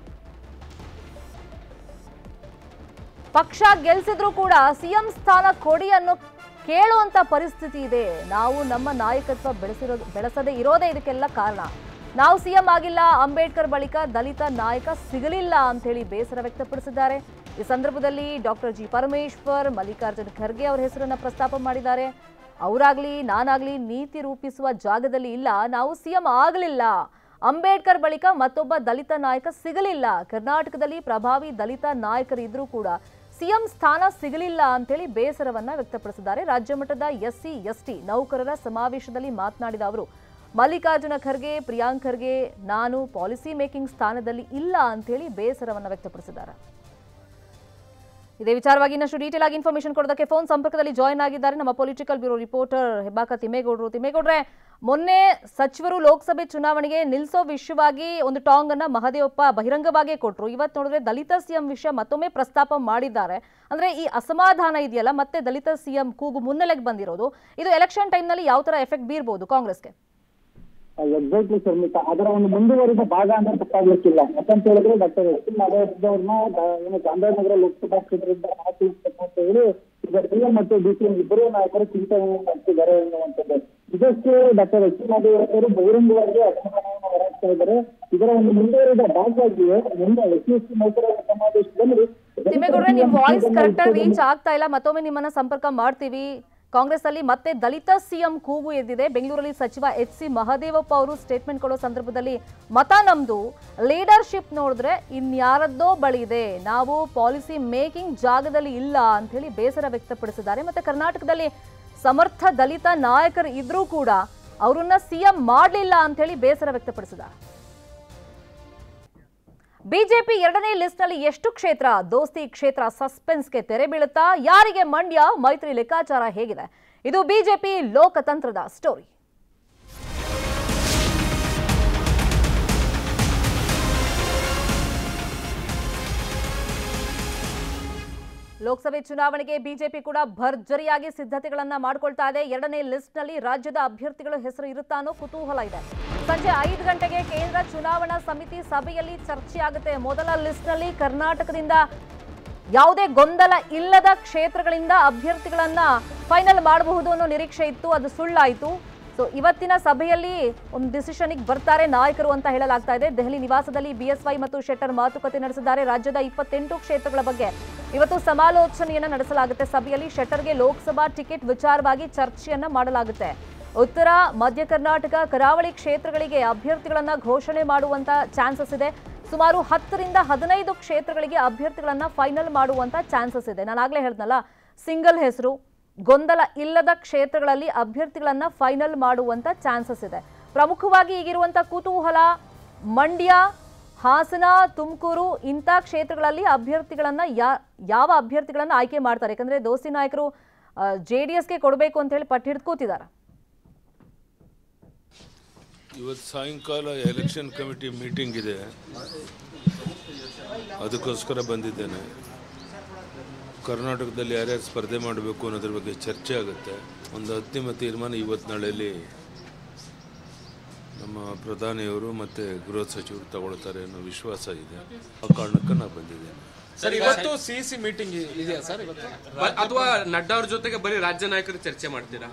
ಪಕ್ಷ ಗೆಲ್ಸಿದ್ರು ಕೂಡ ಸಿಎಂ ಸ್ಥಾನ ಕೊಡಿ ಅನ್ನೋ ಕೇಳುವಂತ ಪರಿಸ್ಥಿತಿ ಇದೆ ನಾವು ನಮ್ಮ ನಾಯಕತ್ವ ಬೆಳೆಸಿರೋದು ಬೆಳೆಸದೇ ಇರೋದೇ ಇದಕ್ಕೆಲ್ಲ ಕಾರಣ ನಾವು ಸಿಎಂ ಆಗಿಲ್ಲ ಅಂಬೇಡ್ಕರ್ ಬಳಿಕ ದಲಿತ ನಾಯಕ ಸಿಗಲಿಲ್ಲ ಅಂತ ಹೇಳಿ ಬೇಸರ ವ್ಯಕ್ತಪಡಿಸಿದ್ದಾರೆ ಈ ಸಂದರ್ಭದಲ್ಲಿ ಡಾಕ್ಟರ್ ಜಿ ಪರಮೇಶ್ವರ್ ಮಲ್ಲಿಕಾರ್ಜುನ್ ಖರ್ಗೆ ಅವರ ಹೆಸರನ್ನ ಪ್ರಸ್ತಾಪ ಮಾಡಿದ್ದಾರೆ ಅವರಾಗ್ಲಿ ನಾನಾಗ್ಲಿ ನೀತಿ ರೂಪಿಸುವ ಜಾಗದಲ್ಲಿ ಇಲ್ಲ ನಾವು ಸಿಎಂ ಆಗಲಿಲ್ಲ ಅಂಬೇಡ್ಕರ್ ಬಳಿಕ ಮತ್ತೊಬ್ಬ ದಲಿತ ನಾಯಕ ಸಿಗಲಿಲ್ಲ ಕರ್ನಾಟಕದಲ್ಲಿ ಪ್ರಭಾವಿ ದಲಿತ ನಾಯಕರಿದ್ರೂ ಕೂಡ ಸಿಎಂ ಸ್ಥಾನ ಸಿಗಲಿಲ್ಲ ಅಂತೇಳಿ ಬೇಸರವನ್ನ ವ್ಯಕ್ತಪಡಿಸಿದ್ದಾರೆ ರಾಜ್ಯ ಮಟ್ಟದ ಎಸ್ಸಿ ಎಸ್ಟಿ ನೌಕರರ ಸಮಾವೇಶದಲ್ಲಿ ಮಾತನಾಡಿದ ಅವರು ಮಲ್ಲಿಕಾರ್ಜುನ ಖರ್ಗೆ ಪ್ರಿಯಾಂಕ್ ಖರ್ಗೆ ನಾನು ಪಾಲಿಸಿ ಮೇಕಿಂಗ್ ಸ್ಥಾನದಲ್ಲಿ ಇಲ್ಲ ಅಂತೇಳಿ ಬೇಸರವನ್ನ ವ್ಯಕ್ತಪಡಿಸಿದ್ದಾರೆ ಇದೇ ವಿಚಾರವಾಗಿ ಇನ್ನಷ್ಟು ಡೀಟೇಲ್ ಆಗಿ ಇನ್ಫಾರ್ಮೇಶನ್ ಕೊಡೋದಕ್ಕೆ ಫೋನ್ ಸಂಪರ್ಕದಲ್ಲಿ ಜಾಯ್ನ್ ಆಗಿದ್ದಾರೆ ನಮ್ಮ ಪೊಲಿಟಿಕಲ್ ಬ್ಯೂರೋ ರಿಪೋರ್ಟರ್ ಹೆಬ್ಬಾಕ ತಿಮ್ಮೇಗೌಡರು ತಿಮ್ಮೇಗೌಡ್ರೆ ಮೊನ್ನೆ ಸಚಿವರು ಲೋಕಸಭೆ ಚುನಾವಣೆಗೆ ನಿಲ್ಲಿಸೋ ವಿಷಯವಾಗಿ ಒಂದು ಟಾಂಗ್ ಅನ್ನ ಮಹದೇವಪ್ಪ ಬಹಿರಂಗವಾಗೇ ಕೊಟ್ರು ಇವತ್ತು ನೋಡಿದ್ರೆ ದಲಿತ ಸಿಎಂ ವಿಷಯ ಮತ್ತೊಮ್ಮೆ ಪ್ರಸ್ತಾಪ ಮಾಡಿದ್ದಾರೆ ಅಂದ್ರೆ ಈ ಅಸಮಾಧಾನ ಇದೆಯಲ್ಲ ಮತ್ತೆ ದಲಿತ ಸಿಎಂ ಕೂಗು ಮುನ್ನೆಲೆಗೆ ಬಂದಿರೋದು ಇದು ಎಲೆಕ್ಷನ್ ಟೈಮ್ನಲ್ಲಿ ಯಾವ ತರ ಎಫೆಕ್ಟ್ ಬೀರ್ಬೋದು ಕಾಂಗ್ರೆಸ್ಗೆ ಎಕ್ಸಾಕ್ಟ್ಲಿ ಶರ್ಮಿತಾ ಅದರ ಒಂದು ಮುಂದುವರಿದ ಭಾಗ ಅಂತ ತಪ್ಪಾಗ್ಲಿಕ್ಕಿಲ್ಲ ಯಾಕಂತ ಹೇಳಿದ್ರೆ ಡಾಕ್ಟರ್ ಎಸ್ ಪಿ ಅವ್ರನ್ನ ಏನು ಚಾಮರಾಜನಗರ ಲೋಕಸಭಾ ಕ್ಷೇತ್ರದಿಂದ ಅಂತ ಹೇಳಿ ಈಗ ಡಿಎಂ ಮತ್ತು ಡಿಸಿಎಂ ಇಬ್ಬರು ನಾಯಕರು ಚಿಂತನೆ ಮಾಡ್ತಿದ್ದಾರೆ ಎನ್ನುವಂಥದ್ದು ಇದಕ್ಕೆ ಡಾಕ್ಟರ್ ಎಸ್ ಪಿ ಅವರು ಬಹಿರಂಗವಾಗಿ ಅಸಮಾಧಾನವನ್ನು ಹೊರಹಾಕ್ತಾ ಇದ್ದಾರೆ ಇದರ ಒಂದು ಮುಂದುವರಿದ ಭಾಗವಾಗಿಯೇ ಮುಂದೆ ಎಸ್ ಸಿ ಎಸ್ ಟಿ ನೌಕರರ ಸಮಾವೇಶದಲ್ಲಿ ತಿಮ್ಮೇಗೌಡ್ರೆ ನಿಮ್ ವಾಯ್ಸ್ ಕರೆಕ್ಟ್ ಆಗಿ ರೀಚ್ ಆಗ್ತಾ ಇಲ್ಲ ಮತ್ತೊಮ್ಮೆ ನಿಮ್ಮನ್ನ ಸಂಪರ್ಕ ಮಾಡ್ತೀವಿ ಕಾಂಗ್ರೆಸ್ ಅಲ್ಲಿ ಮತ್ತೆ ದಲಿತ ಸಿಎಂ ಕೂಗು ಎದ್ದಿದೆ ಬೆಂಗಳೂರಲ್ಲಿ ಸಚಿವ ಎಚ್ ಸಿ ಮಹದೇವಪ್ಪ ಅವರು ಸ್ಟೇಟ್ಮೆಂಟ್ ಕೊಡೋ ಸಂದರ್ಭದಲ್ಲಿ ಮತ ನಮ್ದು ಲೀಡರ್ಶಿಪ್ ನೋಡಿದ್ರೆ ಇನ್ಯಾರದ್ದೋ ಬಳಿ ಇದೆ ನಾವು ಪಾಲಿಸಿ ಮೇಕಿಂಗ್ ಜಾಗದಲ್ಲಿ ಇಲ್ಲ ಅಂತ ಹೇಳಿ ಬೇಸರ ವ್ಯಕ್ತಪಡಿಸಿದ್ದಾರೆ ಮತ್ತೆ ಕರ್ನಾಟಕದಲ್ಲಿ ಸಮರ್ಥ ದಲಿತ ನಾಯಕರು ಇದ್ರೂ ಕೂಡ ಅವರನ್ನ ಸಿಎಂ ಮಾಡಲಿಲ್ಲ ಅಂತ ಹೇಳಿ ಬೇಸರ ವ್ಯಕ್ತಪಡಿಸಿದ್ದಾರೆ ಬಿಜೆಪಿ ಎರಡನೇ ಲಿಸ್ಟ್ನಲ್ಲಿ ಎಷ್ಟು ಕ್ಷೇತ್ರ ದೋಸ್ತಿ ಕ್ಷೇತ್ರ ಸಸ್ಪೆನ್ಸ್ಗೆ ತೆರೆ ಬೀಳುತ್ತಾ ಯಾರಿಗೆ ಮಂಡ್ಯ ಮೈತ್ರಿ ಲೆಕ್ಕಾಚಾರ ಹೇಗಿದೆ ಇದು ಬಿಜೆಪಿ ಲೋಕತಂತ್ರದ ಸ್ಟೋರಿ ಲೋಕಸಭೆ ಚುನಾವಣೆಗೆ ಬಿಜೆಪಿ ಕೂಡ ಭರ್ಜರಿಯಾಗಿ ಸಿದ್ಧತೆಗಳನ್ನ ಮಾಡ್ಕೊಳ್ತಾ ಇದೆ ಎರಡನೇ ಲಿಸ್ಟ್ನಲ್ಲಿ ರಾಜ್ಯದ ಅಭ್ಯರ್ಥಿಗಳ ಹೆಸರು ಇರುತ್ತಾ ಅನ್ನೋ ಕುತೂಹಲ ಇದೆ ಸಂಜೆ ಐದು ಗಂಟೆಗೆ ಕೇಂದ್ರ ಚುನಾವಣಾ ಸಮಿತಿ ಸಭೆಯಲ್ಲಿ ಚರ್ಚೆಯಾಗುತ್ತೆ ಮೊದಲ ಲಿಸ್ಟ್ನಲ್ಲಿ ಕರ್ನಾಟಕದಿಂದ ಯಾವುದೇ ಗೊಂದಲ ಇಲ್ಲದ ಕ್ಷೇತ್ರಗಳಿಂದ ಅಭ್ಯರ್ಥಿಗಳನ್ನ ಫೈನಲ್ ಮಾಡಬಹುದು ಅನ್ನೋ ನಿರೀಕ್ಷೆ ಇತ್ತು ಅದು ಸುಳ್ಳಾಯಿತು ಸೊ ಇವತ್ತಿನ ಸಭೆಯಲ್ಲಿ ಒಂದು ಡಿಸಿಷನ್ಗೆ ಬರ್ತಾರೆ ನಾಯಕರು ಅಂತ ಹೇಳಲಾಗ್ತಾ ಇದೆ ದೆಹಲಿ ನಿವಾಸದಲ್ಲಿ ಬಿಎಸ್ವೈ ಮತ್ತು ಶೆಟ್ಟರ್ ಮಾತುಕತೆ ನಡೆಸಿದ್ದಾರೆ ರಾಜ್ಯದ ಇಪ್ಪತ್ತೆಂಟು ಕ್ಷೇತ್ರಗಳ ಬಗ್ಗೆ ಇವತ್ತು ಸಮಾಲೋಚನೆಯನ್ನ ನಡೆಸಲಾಗುತ್ತೆ ಸಭೆಯಲ್ಲಿ ಶೆಟ್ಟರ್ಗೆ ಲೋಕಸಭಾ ಟಿಕೆಟ್ ವಿಚಾರವಾಗಿ ಚರ್ಚೆಯನ್ನ ಮಾಡಲಾಗುತ್ತೆ ಉತ್ತರ ಮಧ್ಯ ಕರ್ನಾಟಕ ಕರಾವಳಿ ಕ್ಷೇತ್ರಗಳಿಗೆ ಅಭ್ಯರ್ಥಿಗಳನ್ನ ಘೋಷಣೆ ಮಾಡುವಂತ ಚಾನ್ಸಸ್ ಇದೆ ಸುಮಾರು ಹತ್ತರಿಂದ ಹದಿನೈದು ಕ್ಷೇತ್ರಗಳಿಗೆ ಅಭ್ಯರ್ಥಿಗಳನ್ನ ಫೈನಲ್ ಮಾಡುವಂತ ಚಾನ್ಸಸ್ ಇದೆ ನಾನು ಆಗ್ಲೇ ಹೇಳ್ದನಲ್ಲ ಸಿಂಗಲ್ ಹೆಸರು ಗೊಂದಲ ಇಲ್ಲದ ಕ್ಷೇತ್ರಗಳಲ್ಲಿ ಅಭ್ಯರ್ಥಿಗಳನ್ನ ಫೈನಲ್ ಮಾಡುವಂತ ಚಾನ್ಸಸ್ ಇದೆ ಪ್ರಮುಖವಾಗಿ ಈಗಿರುವಂತ ಕುತೂಹಲ ಮಂಡ್ಯ ಹಾಸನ ತುಮಕೂರು ಇಂಥ ಕ್ಷೇತ್ರಗಳಲ್ಲಿ ಅಭ್ಯರ್ಥಿಗಳನ್ನ ಯಾ ಯಾವ ಅಭ್ಯರ್ಥಿಗಳನ್ನ ಆಯ್ಕೆ ಮಾಡ್ತಾರೆ ಯಾಕಂದ್ರೆ ದೋಸ್ತಿ ನಾಯಕರು ಜೆ ಡಿ ಎಸ್ಗೆ ಕೊಡಬೇಕು ಅಂತ ಹೇಳಿ ಪಟ್ಟು ಹಿಡ್ದು ಕೂತಿದ್ದಾರೆ ಇವತ್ತು ಸಾಯಂಕಾಲ ಎಲೆಕ್ಷನ್ ಕಮಿಟಿ ಮೀಟಿಂಗ್ ಇದೆ ಅದಕ್ಕೋಸ್ಕರ ಬಂದಿದ್ದೇನೆ ಕರ್ನಾಟಕದಲ್ಲಿ ಯಾರ್ಯಾರು ಸ್ಪರ್ಧೆ ಮಾಡಬೇಕು ಅನ್ನೋದ್ರ ಬಗ್ಗೆ ಚರ್ಚೆ ಆಗುತ್ತೆ ಒಂದು ಅಂತಿಮ ತೀರ್ಮಾನ ಇವತ್ತು ನಾಳೆಯಲ್ಲಿ ನಮ್ಮ ಪ್ರಧಾನಿಯವರು ಮತ್ತು ಗೃಹ ಸಚಿವರು ತಗೊಳ್ತಾರೆ ಅನ್ನೋ ವಿಶ್ವಾಸ ಇದೆ ಆ ಕಾರಣಕ್ಕೆ ನಾನು ಬಂದಿದ್ದೇನೆ ಸರ್ ಇವತ್ತು ಸಿ ಸಿ ಮೀಟಿಂಗ್ ಇದೆಯಾ ಸರ್ ಇವತ್ತು ಬ- ಅಥವಾ ನಡ್ಡಾ ಅವ್ರ ಜೊತೆಗೆ ಬರೀ ರಾಜ್ಯ ನಾಯಕರು ಚರ್ಚೆ ಮಾಡ್ತೀರಾ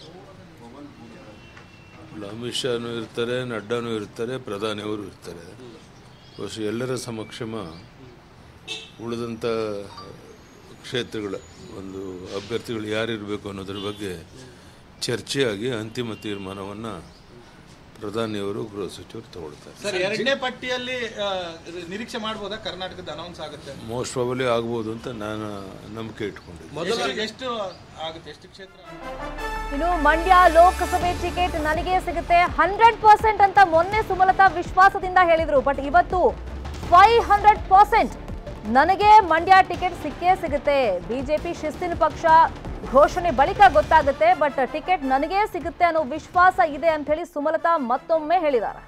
ಇಲ್ಲ, ಅಮಿತ್ ಶಾನು ಇರ್ತಾರೆ ನಡ್ಡಾನು ಇರ್ತಾರೆ ಪ್ರಧಾನಿಯವರು ಇರ್ತಾರೆ ಬಹುಶಃ ಎಲ್ಲರ ಸಮಕ್ಷಮ ಉಳಿದಂಥ ಕ್ಷೇತ್ರಗಳ ಒಂದು ಅಭ್ಯರ್ಥಿಗಳು ಯಾರಿರಬೇಕು ಅನ್ನೋದ್ರ ಬಗ್ಗೆ ಚರ್ಚೆಯಾಗಿ ಅಂತಿಮ ತೀರ್ಮಾನವನ್ನು ಪ್ರಧಾನಿಯವರು ಗೃಹ ಸಚಿವರು ತಗೊಳ್ತಾರೆ ಸರ್ ಎರಡನೇ ಪಟ್ಟಿಯಲ್ಲಿ ಆ, ನಿರೀಕ್ಷೆ ಮಾಡಬಹುದಾ ಕರ್ನಾಟಕದ ಅನೌನ್ಸ್ ಆಗುತ್ತೆ ಮೋಸ್ಟ್ ಪ್ರಾಬಲಿ ಆಗ್ಬೋದು ಅಂತ ನಾನು ನಂಬಿಕೆ ಇಟ್ಕೊಂಡಿದ್ದೆ ಎಷ್ಟು- ಎಷ್ಟು ಆಗುತ್ತೆ ಎಷ್ಟು ಕ್ಷೇತ್ರ ಇನ್ನು ಮಂಡ್ಯ ಲೋಕಸಭೆ ಟಿಕೆಟ್ ನನಗೆ ಸಿಗುತ್ತೆ ಹಂಡ್ರೆಡ್ ಪರ್ಸೆಂಟ್ ಅಂತ ಮೊನ್ನೆ ಸುಮಲತಾ ವಿಶ್ವಾಸದಿಂದ ಹೇಳಿದ್ರು ಬಟ್ ಇವತ್ತು ಫೈವ್ ಹಂಡ್ರೆಡ್ ಪರ್ಸೆಂಟ್ ನನಗೆ ಮಂಡ್ಯ ಟಿಕೆಟ್ ಸಿಕ್ಕೇ ಸಿಗುತ್ತೆ ಬಿಜೆಪಿ ಶಿಸ್ತಿನ ಪಕ್ಷ ಘೋಷಣೆ ಬಳಿಕ ಗೊತ್ತಾಗುತ್ತೆ ಬಟ್ ಟಿಕೆಟ್ ನನಗೇ ಸಿಗುತ್ತೆ ಅನ್ನೋ ವಿಶ್ವಾಸ ಇದೆ ಅಂತ ಹೇಳಿ ಸುಮಲತಾ ಮತ್ತೊಮ್ಮೆ ಹೇಳಿದ್ದಾರೆ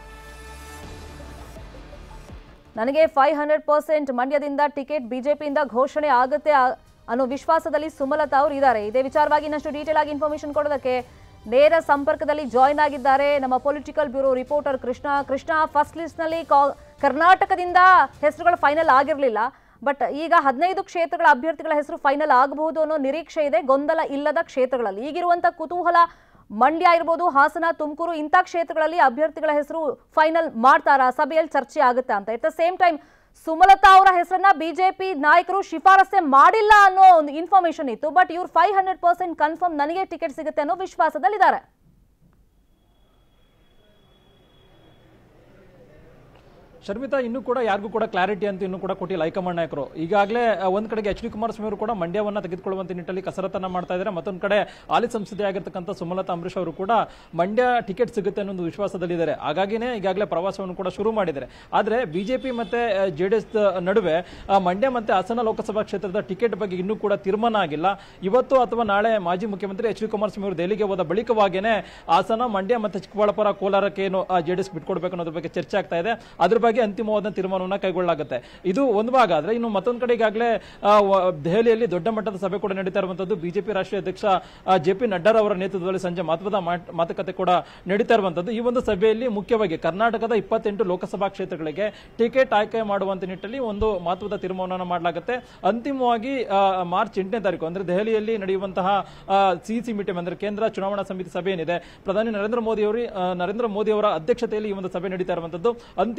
ನನಗೆ ಫೈವ್ ಹಂಡ್ರೆಡ್ ಪರ್ಸೆಂಟ್ ಮಂಡ್ಯದಿಂದ ಟಿಕೆಟ್ ಬಿಜೆಪಿಯಿಂದ ಘೋಷಣೆ ಆಗುತ್ತೆ ಆ- ಅನ್ನೋ ವಿಶ್ವಾಸದಲ್ಲಿ ಸುಮಲತಾ ಅವರು ಇದ್ದಾರೆ ಇದೇ ವಿಚಾರವಾಗಿ ಇನ್ನಷ್ಟು ಡೀಟೇಲ್ ಆಗಿ ಇನ್ಫಾರ್ಮೇಶನ್ ಕೊಡೋದಕ್ಕೆ ನೇರ ಸಂಪರ್ಕದಲ್ಲಿ ಜಾಯ್ನ್ ಆಗಿದ್ದಾರೆ ನಮ್ಮ political bureau reporter Krishna Krishna first ಲಿಸ್ಟ್ನಲ್ಲಿ ಕಾ- ಕರ್ನಾಟಕದಿಂದ ಹೆಸರುಗಳು ಫೈನಲ್ ಆಗಿರಲಿಲ್ಲ ಬಟ್ ಈಗ ಹದಿನೈದು ಕ್ಷೇತ್ರಗಳ ಅಭ್ಯರ್ಥಿಗಳ ಹೆಸರು ಫೈನಲ್ ಆಗಬಹುದು ಅನ್ನೋ ನಿರೀಕ್ಷೆ ಇದೆ ಗೊಂದಲ ಇಲ್ಲದ ಕ್ಷೇತ್ರಗಳಲ್ಲಿ ಈಗಿರುವಂತ ಕುತೂಹಲ ಮಂಡ್ಯ ಇರ್ಬೋದು ಹಾಸನ ತುಮಕೂರು ಇಂಥ ಕ್ಷೇತ್ರಗಳಲ್ಲಿ ಅಭ್ಯರ್ಥಿಗಳ ಹೆಸರು ಫೈನಲ್ ಮಾಡ್ತಾರಾ ಸಭೆಯಲ್ಲಿ ಚರ್ಚೆ ಆಗುತ್ತಾ ಅಂತ at the same time Sumalatha ಅವರ ಹೆಸರನ್ನ ಬಿಜೆಪಿ ನಾಯಕರು ಶಿಫಾರಸೆ ಮಾಡಿಲ್ಲ ಅನ್ನೋ ಒಂದು ಇನ್ಫಾರ್ಮೇಶನ್ ಇತ್ತು ಬಟ್ ಇವ್ರು ಫೈವ್ ಹಂಡ್ರೆಡ್ ಪರ್ಸೆಂಟ್ ಕನ್ಫರ್ಮ್ ನನಗೆ ಟಿಕೆಟ್ ಸಿಗುತ್ತೆ ಅನ್ನೋ ವಿಶ್ವಾಸದಲ್ಲಿದ್ದಾರೆ ಶರ್ಮಿತಾ ಇನ್ನೂ ಕೂಡ ಯಾರಿಗೂ ಕೂಡ ಕ್ಲಾರಿಟಿ ಅಂತ ಇನ್ನೂ ಕೂಡ ಕೊಟ್ಟಿಲ್ಲ ಹೈಕಮಾಂಡ್ ನಾಯಕರು ಈಗಾಗಲೇ ಆ, ಒಂದ್ ಕಡೆಗೆ ಎಚ್ ಡಿ ಕುಮಾರಸ್ವಾಮಿ ಅವರು ಕೂಡ ಮಂಡ್ಯವನ್ನ ತೆಗೆದುಕೊಳ್ಳುವಂತ ನಿಟ್ಟಲ್ಲಿ ಕಸರತ್ತನ್ನ ಮಾಡ್ತಾ ಇದ್ದಾರೆ ಮತ್ತೊಂದು ಕಡೆ ಹಾಲಿ ಸಂಸದೆ ಆಗಿರ್ತಕ್ಕಂಥ ಸುಮಲತಾ ಅಂಬರೀಶ್ ಅವರು ಕೂಡ ಮಂಡ್ಯ ಟಿಕೆಟ್ ಸಿಗುತ್ತೆ ಅನ್ನೋ ಒಂದು ವಿಶ್ವಾಸದಲ್ಲಿದ್ದಾರೆ ಹಾಗಾಗಿನೇ ಈಗಾಗಲೇ ಪ್ರವಾಸವನ್ನು ಕೂಡ ಶುರು ಮಾಡಿದ್ದಾರೆ ಆದ್ರೆ ಬಿಜೆಪಿ ಮತ್ತೆ ಜೆ ಡಿ ಎಸ್ ನಡುವೆ ಆ, ಮಂಡ್ಯ ಮತ್ತೆ ಹಾಸನ ಲೋಕಸಭಾ ಕ್ಷೇತ್ರದ ಟಿಕೆಟ್ ಬಗ್ಗೆ ಇನ್ನೂ ಕೂಡ ತೀರ್ಮಾನ ಆಗಿಲ್ಲ ಇವತ್ತು ಅಥವಾ ನಾಳೆ ಮಾಜಿ ಮುಖ್ಯಮಂತ್ರಿ ಎಚ್ ಡಿ ಕುಮಾರಸ್ವಾಮಿ ಅವರು ದೆಹಲಿಗೆ ಹೋದ ಬಳಿಕವಾಗೇನೆ ಹಾಸನ ಮಂಡ್ಯ ಮತ್ತೆ ಚಿಕ್ಕಬಳ್ಳಾಪುರ ಕೋಲಾರಕ್ಕೆ ಏನು ಜೆ ಡಿ ಎಸ್ ಬಿಟ್ಕೊಡ್ಬೇಕು ಅನ್ನೋದ್ರ ಬಗ್ಗೆ ಚರ್ಚೆ ಆಗ್ತಾ ಇದೆ ಅದ್ರ ಬಗ್ಗೆ ಅಂತಿಮವಾದ ತೀರ್ಮಾನವನ್ನ ಕೈಗೊಳ್ಳಲಾಗುತ್ತೆ ಇದು ಒಂದು ಭಾಗ ಆದ್ರೆ ಇನ್ನು ಮತ್ತೊಂದು ಕಡೆ ಈಗಾಗಲೇ ಆ, ವ- ದೆಹಲಿಯಲ್ಲಿ ದೊಡ್ಡ ಮಟ್ಟದ ಸಭೆ ಕೂಡ ನಡೀತಾ ಇರುವಂತದ್ದು ಬಿಜೆಪಿ ರಾಷ್ಟ್ರೀಯ ಅಧ್ಯಕ್ಷ ಜೆ ಪಿ ನಡ್ಡಾ ಅವರ ನೇತೃತ್ವದಲ್ಲಿ ಸಂಜೆ ಮಹತ್ವದ ಮಾಟ್- ಮಾತುಕತೆ ಕೂಡ ನಡೀತಾ ಇರುವಂತದ್ದು ಈ ಒಂದು ಸಭೆಯಲ್ಲಿ ಮುಖ್ಯವಾಗಿ ಕರ್ನಾಟಕದ ಇಪ್ಪತ್ತೆಂಟು ಲೋಕಸಭಾ ಕ್ಷೇತ್ರಗಳಿಗೆ ಟಿಕೆಟ್ ಆಯ್ಕೆ ಮಾಡುವಂತ ನಿಟ್ಟಲ್ಲಿ ಒಂದು ಮಹತ್ವದ ತೀರ್ಮಾನವನ್ನು ಮಾಡಲಾಗುತ್ತೆ ಅಂತಿಮವಾಗಿ ಆ, ಮಾರ್ಚ್ ಎಂಟನೇ ತಾರೀಕು ಅಂದ್ರೆ ದೆಹಲಿಯಲ್ಲಿ ನಡೆಯುವಂತಹ ಸಿಸಿ ಮೀಟಿಂಗ್ ಅಂದ್ರೆ ಕೇಂದ್ರ ಚುನಾವಣಾ ಸಮಿತಿ ಸಭೆ ಏನಿದೆ ಪ್ರಧಾನಿ ನರೇಂದ್ರ ಮೋದಿ ಅವರು ನರೇಂದ್ರ ಮೋದಿ ಅವರ ಅಧ್ಯಕ್ಷತೆಯಲ್ಲಿ ಈ ಒಂದು ಸಭೆ ನಡೀತಾ ಇರುವಂತದ್ದು ಅಂತಿಮವಾಗಿ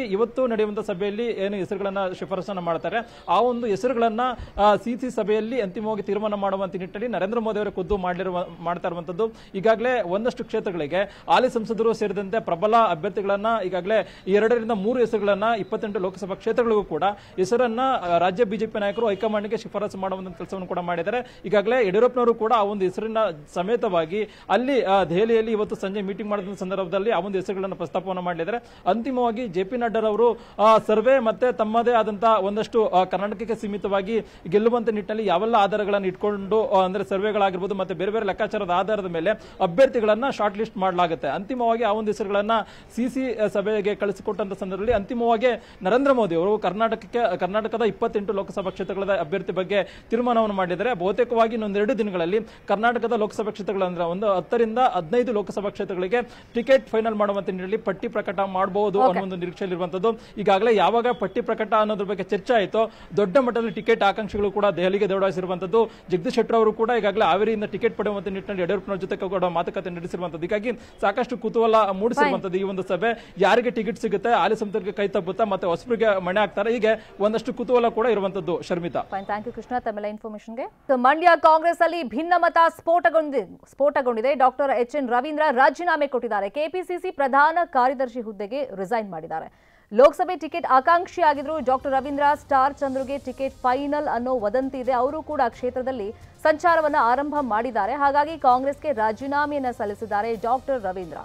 ಇವತ್ತು ನಡೆಯುವಂತ ಸಭೆಯಲ್ಲಿ ಏನು ಹೆಸರುಗಳನ್ನ ಶಿಫಾರಸನ್ನ ಮಾಡ್ತಾರೆ ಆ ಒಂದು ಹೆಸರುಗಳನ್ನ ಸಿಸಿ ಸಭೆಯಲ್ಲಿ ಅಂತಿಮವಾಗಿ ತೀರ್ಮಾನ ಮಾಡುವಂತ ನಿಟ್ಟಿನಲ್ಲಿ ನರೇಂದ್ರ ಮೋದಿ ಅವರ ಖುದ್ದು ಮಾಡಿರುವ ಮಾಡ್ತಾ ಇರುವಂತದ್ದು ಈಗಾಗಲೇ ಒಂದಷ್ಟು ಕ್ಷೇತ್ರಗಳಿಗೆ ಹಾಲಿ ಸಂಸದರು ಸೇರಿದಂತೆ ಪ್ರಬಲ ಅಭ್ಯರ್ಥಿಗಳನ್ನ ಈಗಾಗಲೇ ಎರಡರಿಂದ ಮೂರು ಹೆಸರುಗಳನ್ನ ಇಪ್ಪತ್ತೆಂಟು ಲೋಕಸಭಾ ಕ್ಷೇತ್ರಗಳಿಗೂ ಕೂಡ ಹೆಸರನ್ನ ಆ, ರಾಜ್ಯ ಬಿಜೆಪಿ ನಾಯಕರು ಹೈಕಮಾಂಡ್ಗೆ ಶಿಫಾರಸು ಮಾಡುವಂತ ಕೆಲಸವನ್ನು ಕೂಡ ಮಾಡಿದ್ದಾರೆ ಈಗಾಗಲೇ ಯಡಿಯೂರಪ್ಪನವರು ಕೂಡ ಆ ಒಂದು ಹೆಸರಿನ ಸಮೇತವಾಗಿ ಅಲ್ಲಿ ಆ, ದೆಹಲಿಯಲ್ಲಿ ಇವತ್ತು ಸಂಜೆ ಮೀಟಿಂಗ್ ಮಾಡಿದ ಸಂದರ್ಭದಲ್ಲಿ ಆ ಒಂದು ಹೆಸರುಗಳನ್ನು ಪ್ರಸ್ತಾಪವನ್ನು ಮಾಡಿದ್ದಾರೆ ಅಂತಿಮವಾಗಿ ಜೆ ಪಿ ನಡ್ಡರವರು ಸರ್ವೆ ಮತ್ತೆ ತಮ್ಮದೇ ಆದಂತಹ ಒಂದಷ್ಟು ಆ, ಕರ್ನಾಟಕಕ್ಕೆ ಸೀಮಿತವಾಗಿ ಗೆಲ್ಲುವಂತ ನಿಟ್ಟಿನಲ್ಲಿ ಯಾವೆಲ್ಲ ಆಧಾರಗಳನ್ನು ಇಟ್ಕೊಂಡು ಆ, ಅಂದ್ರೆ ಸರ್ವೆಗಳಾಗಿರ್ಬೋದು ಮತ್ತೆ ಬೇರೆ ಬೇರೆ ಲೆಕ್ಕಾಚಾರದ ಆಧಾರದ ಮೇಲೆ ಅಭ್ಯರ್ಥಿಗಳನ್ನ ಶಾರ್ಟ್ ಲಿಸ್ಟ್ ಮಾಡಲಾಗುತ್ತೆ ಅಂತಿಮವಾಗಿ ಆ ಒಂದು ಹೆಸರುಗಳನ್ನ ಸಿಸಿ ಸಭೆಗೆ ಕಳಿಸಿಕೊಟ್ಟಂತ ಸಂದರ್ಭದಲ್ಲಿ ಅಂತಿಮವಾಗಿ ನರೇಂದ್ರ ಮೋದಿ ಅವರು ಕರ್ನಾಟಕಕ್ಕೆ ಕರ್ನಾಟಕದ ಇಪ್ಪತ್ತೆಂಟು ಲೋಕಸಭಾ ಕ್ಷೇತ್ರಗಳ ಅಭ್ಯರ್ಥಿ ಬಗ್ಗೆ ತೀರ್ಮಾನವನ್ನು ಮಾಡಿದ್ದಾರೆ ಬಹುತೇಕವಾಗಿ ಇನ್ನೊಂದೆರಡು ದಿನಗಳಲ್ಲಿ ಕರ್ನಾಟಕದ ಲೋಕಸಭಾ ಕ್ಷೇತ್ರಗಳಂದ್ರೆ ಒಂದು ಹತ್ತರಿಂದ ಹದಿನೈದು ಲೋಕಸಭಾ ಕ್ಷೇತ್ರಗಳಿಗೆ ಟಿಕೆಟ್ ಫೈನಲ್ ಮಾಡುವಂತ ನಿಟ್ಟಿನಲ್ಲಿ ಪಟ್ಟಿ ಪ್ರಕಟ ಮಾಡಬಹುದು ಅನ್ನೋ ಒಂದು ನಿರೀಕ್ಷೆಯಲ್ಲಿರುವಂತದ್ದು ಈಗಾಗಲೇ ಯಾವಾಗ ಪಟ್ಟಿ ಪ್ರಕಟ ಅನ್ನೋದ್ರ ಬಗ್ಗೆ ಚರ್ಚೆ ಆಯಿತು ದೊಡ್ಡ ಮಟ್ಟದಲ್ಲಿ ಟಿಕೆಟ್ ಆಕಾಂಕ್ಷಿಗಳು ಕೂಡ ದೆಹಲಿಗೆ ದೌಡಾಯಿಸಿರುವಂತದ್ದು ಜಗದೀಶ್ ಶೆಟ್ಟರ್ ಅವರು ಕೂಡ ಈಗಾಗಲೇ ಹಾವೇರಿಯಿಂದ ಟಿಕೆಟ್ ಪಡೆಯುವಂತ ನಿಟ್ಟಿನಲ್ಲಿ ಯಡಿಯೂರಪ್ಪನವರ ಜೊತೆ ಕೂಡ ಮಾತುಕತೆ ನಡೆಸಿರುವಂತದ್ದು ಹೀಗಾಗಿ ಸಾಕಷ್ಟು ಕುತೂಹಲ ಮೂಡಿಸಿರುವಂತದ್ದು ಈ ಒಂದು ಸಭೆ ಯಾರಿಗೆ ಟಿಕೆಟ್ ಸಿಗುತ್ತೆ ಹಾಲಿ ಸಂಸದರಿಗೆ ಕೈ ತಪ್ಪುತ್ತಾ ಮತ್ತೆ ಹೊಸಬರಿಗೆ ಮಣೆ ಹಾಕ್ತಾರೆ ಹೀಗೆ ಒಂದಷ್ಟು ಕುತೂಹಲ ಕೂಡ ಇರುವಂತದ್ದು Sharmita fine thank you Krishna ತಮ್ಮೆಲ್ಲ ಇನ್ಫಾರ್ಮೇಶನ್ಗೆ ಮಂಡ್ಯ ಕಾಂಗ್ರೆಸ್ ಅಲ್ಲಿ ಭಿನ್ನಮತ ಸ್ಫೋಟಗೊಂಡಿದೆ ಸ್ಫೋಟಗೊಂಡಿದೆ ಡಾಕ್ಟರ್ ಎಚ್ ಎನ್ ರವೀಂದ್ರ ರಾಜೀನಾಮೆ ಕೊಟ್ಟಿದ್ದಾರೆ ಕೆಪಿಸಿಸಿ ಪ್ರಧಾನ ಕಾರ್ಯದರ್ಶಿ ಹುದ್ದೆಗೆ ರಿಸೈನ್ ಮಾಡಿದ್ದಾರೆ ಲೋಕಸಭೆ ಟಿಕೆಟ್ ಆಕಾಂಕ್ಷಿಯಾಗಿದ್ರು ಡಾಕ್ಟರ್ ರವೀಂದ್ರ ಸ್ಟಾರ್ ಚಂದ್ರುಗೆ ಟಿಕೆಟ್ ಫೈನಲ್ ಅನ್ನೋ ವದಂತಿ ಇದೆ ಅವರು ಕೂಡ ಕ್ಷೇತ್ರದಲ್ಲಿ ಸಂಚಾರವನ್ನ ಆರಂಭ ಮಾಡಿದ್ದಾರೆ ಹಾಗಾಗಿ ಕಾಂಗ್ರೆಸ್ಗೆ ರಾಜೀನಾಮೆಯನ್ನ ಸಲ್ಲಿಸಿದ್ದಾರೆ ಡಾಕ್ಟರ್ ರವೀಂದ್ರ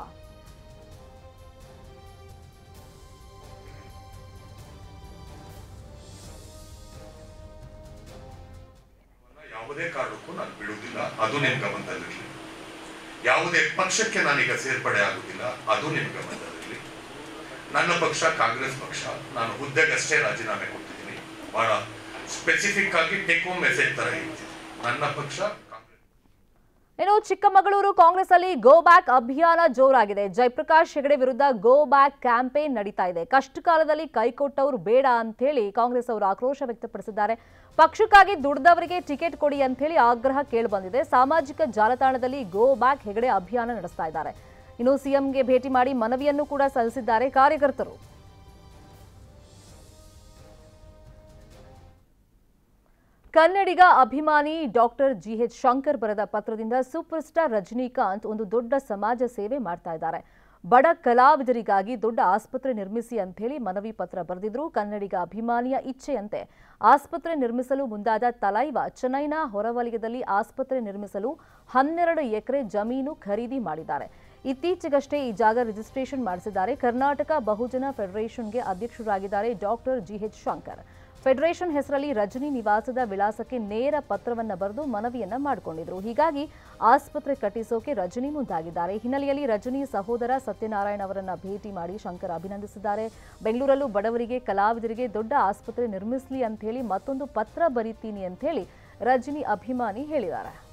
ಯಾವುದೇ ಕಾರಣಕ್ಕೂ ನಾನು ಬಿಡುವುದಿಲ್ಲ ಅದು ನಿಮ್ ಗಮನದಲ್ಲಿರಲಿ ಯಾವುದೇ ಪಕ್ಷಕ್ಕೆ ನಾನೀಗ ಸೇರ್ಪಡೆ ಆಗುದಿಲ್ಲ ಅದು ನಿಮ್ ಗಮನದಲ್ಲಿರಲಿ ನನ್ನ ಪಕ್ಷ ಕಾಂಗ್ರೆಸ್ ಪಕ್ಷ ನಾನು ಹುದ್ದೆಗಷ್ಟೇ ರಾಜೀನಾಮೆ ಕೊಟ್ಟಿದ್ದೀನಿ ಬಹಳ ಸ್ಪೆಸಿಫಿಕ್ ಆಗಿ ಟೇಕ್ ಹೋಮ್ ಮೆಸೇಜ್ ತರ ಹೇಳ್ತೀನಿ ನನ್ನ ಪಕ್ಷ ಇನ್ನು ಚಿಕ್ಕಮಗಳೂರು ಕಾಂಗ್ರೆಸ್ ಅಲ್ಲಿ ಗೋ ಬ್ಯಾಕ್ ಅಭಿಯಾನ ಜೋರಾಗಿದೆ ಜಯಪ್ರಕಾಶ್ ಹೆಗಡೆ ವಿರುದ್ಧ ಗೋ ಬ್ಯಾಕ್ ಕ್ಯಾಂಪೇನ್ ನಡೀತಾ ಇದೆ ಕಷ್ಟ ಕಾಲದಲ್ಲಿ ಕೈಕೊಟ್ಟವರು ಬೇಡ ಅಂತ ಹೇಳಿ ಕಾಂಗ್ರೆಸ್ ಅವರು ಆಕ್ರೋಶ ವ್ಯಕ್ತಪಡಿಸಿದ್ದಾರೆ ಪಕ್ಷಕ್ಕಾಗಿ ದುಡ್ದವರಿಗೆ ಟಿಕೆಟ್ ಕೊಡಿ ಅಂತ ಹೇಳಿ ಆಗ್ರಹ ಕೇಳಿಬಂದಿದೆ ಸಾಮಾಜಿಕ ಜಾಲತಾಣದಲ್ಲಿ ಗೋ ಬ್ಯಾಕ್ ಹೆಗಡೆ ಅಭಿಯಾನ ನಡೆಸ್ತಾ ಇದ್ದಾರೆ ಇನ್ನು ಸಿಎಂಗೆ ಭೇಟಿ ಮಾಡಿ ಮನವಿಯನ್ನು ಕೂಡ ಸಲ್ಲಿಸಿದ್ದಾರೆ ಕಾರ್ಯಕರ್ತರು ಕನ್ನಡಿಗ ಅಭಿಮಾನಿ ಡಾಕ್ಟರ್ ಜಿಎಚ್ ಶಂಕರ್ ಬರೆದ ಪತ್ರದಿಂದ ಸೂಪರ್ ಸ್ಟಾರ್ ರಜನಿಕಾಂತ್ ಒಂದು ದೊಡ್ಡ ಸಮಾಜ ಸೇವೆ ಮಾಡ್ತಾ ಇದ್ದಾರೆ ಬಡ ಕಲಾವಿದರಿಗಾಗಿ ದೊಡ್ಡ ಆಸ್ಪತ್ರೆ ನಿರ್ಮಿಸಿ ಅಂತ ಹೇಳಿ ಮನವಿ ಪತ್ರ ಬರೆದಿದ್ರು ಕನ್ನಡಿಗ ಅಭಿಮಾನಿಯ ಇಚ್ಛೆಯಂತೆ ಆಸ್ಪತ್ರೆ ನಿರ್ಮಿಸಲು ಮುಂದಾದ ತಲೈವ ಚೆನ್ನೈನ ಹೊರವಲಯದಲ್ಲಿ ಆಸ್ಪತ್ರೆ ನಿರ್ಮಿಸಲು ಹನ್ನೆರಡು ಎಕರೆ ಜಮೀನು ಖರೀದಿ ಮಾಡಿದ್ದಾರೆ ಇತ್ತೀಚೆಗಷ್ಟೇ ಈ ಜಾಗ ರಿಜಿಸ್ಟ್ರೇಷನ್ ಮಾಡಿಸಿದ್ದಾರೆ ಕರ್ನಾಟಕ ಬಹುಜನ ಫೆಡರೇಷನ್ಗೆ ಅಧ್ಯಕ್ಷರಾಗಿದ್ದಾರೆ ಡಾಕ್ಟರ್ ಜಿಎಚ್ ಶಂಕರ್ ಫೆಡರೇಷನ್ ಹೆಸರಲ್ಲಿ ರಜನಿ ನಿವಾಸದ ವಿಳಾಸಕ್ಕೆ ನೇರ ಪತ್ರವನ್ನ ಬರೆದು ಮನವಿಯನ್ನ ಮಾಡಿಕೊಂಡಿದ್ರು ಹೀಗಾಗಿ ಆಸ್ಪತ್ರೆ ಕಟ್ಟಿಸೋಕೆ ರಜನಿ ಮುಂದಾಗಿದ್ದಾರೆ ಹಿನ್ನೆಲೆಯಲ್ಲಿ ರಜನಿ ಸಹೋದರ ಸತ್ಯನಾರಾಯಣ ಅವರನ್ನ ಭೇಟಿ ಮಾಡಿ ಶಂಕರ್ ಅಭಿನಂದಿಸಿದ್ದಾರೆ ಬೆಂಗಳೂರಲ್ಲೂ ಬಡವರಿಗೆ ಕಲಾವಿದರಿಗೆ ದೊಡ್ಡ ಆಸ್ಪತ್ರೆ ನಿರ್ಮಿಸಲಿ ಅಂತ ಹೇಳಿ ಮತ್ತೊಂದು ಪತ್ರ ಬರೀತೀನಿ ಅಂತ ಹೇಳಿ ರಜನಿ ಅಭಿಮಾನಿ ಹೇಳಿದ್ದಾರೆ